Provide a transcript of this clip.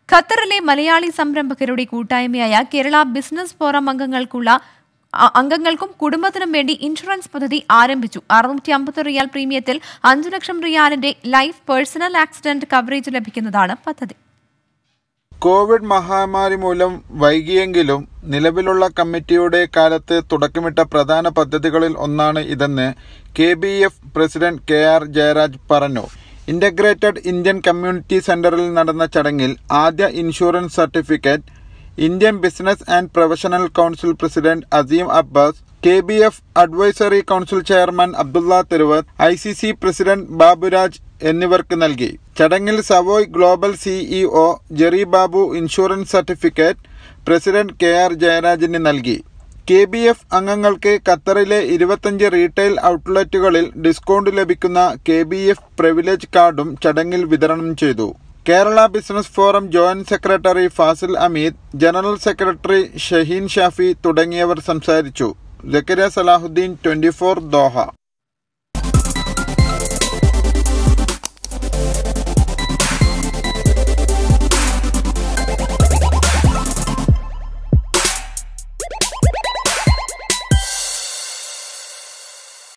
ഖത്തറിലെ മലയാളി സംരംഭകരുടെ കൂട്ടായ്മയായ കേരള ബിസിനസ് ഫോറം അംഗങ്ങൾക്കുള്ള അ- അംഗങ്ങൾക്കും കുടുംബത്തിനും വേണ്ടി ഇൻഷുറൻസ് പദ്ധതി ആരംഭിച്ചു അറുന്നൂറ്റി അമ്പത് റിയാൽ പ്രീമിയത്തിൽ അഞ്ചു ലക്ഷം റിയാലിന്റെ ലൈഫ് പേഴ്സണൽ ആക്സിഡന്റ് കവറേജ് ലഭിക്കുന്നതാണ് പദ്ധതി കോവിഡ് മഹാമാരി മൂലം വൈകിയെങ്കിലും നിലവിലുള്ള കമ്മിറ്റിയുടെ കാലത്ത് തുടക്കമിട്ട പ്രധാന പദ്ധതികളിൽ ഒന്നാണ് ഇതെന്ന് K B F president K R Jayaraj പറഞ്ഞു ഇന്റഗ്രേറ്റഡ് ഇന്ത്യൻ കമ്മ്യൂണിറ്റി സെന്ററിൽ നടന്ന ചടങ്ങിൽ ആദ്യ insurance certificate Indian business and professional council president Azeem Abbas K B F advisory council chairman Abdulla Theruvath I C C president Baburaj എന്നിവർക്ക് നൽകി ചടങ്ങിൽ Savoy global CEO Jerry Babu insurance certificate president K R ജയരാജന് നൽകി കെ ബി എഫ് അംഗങ്ങൾക്ക് ഖത്തറിലെ ഇരുപത്തഞ്ച് റീറ്റെയിൽ ഔട്ട്ലെറ്റുകളിൽ ഡിസ്കൗണ്ട് ലഭിക്കുന്ന കെ ബി എഫ് പ്രിവിലേജ് കാർഡും ചടങ്ങിൽ വിതരണം ചെയ്തു Kerala business forum joint secretary Fazil Ameed general secretary Shaheen Shafi തുടങ്ങിയവർ സംസാരിച്ചു ജക്കരിയ സലാഹുദ്ദീൻ ട്വന്റി ദോഹ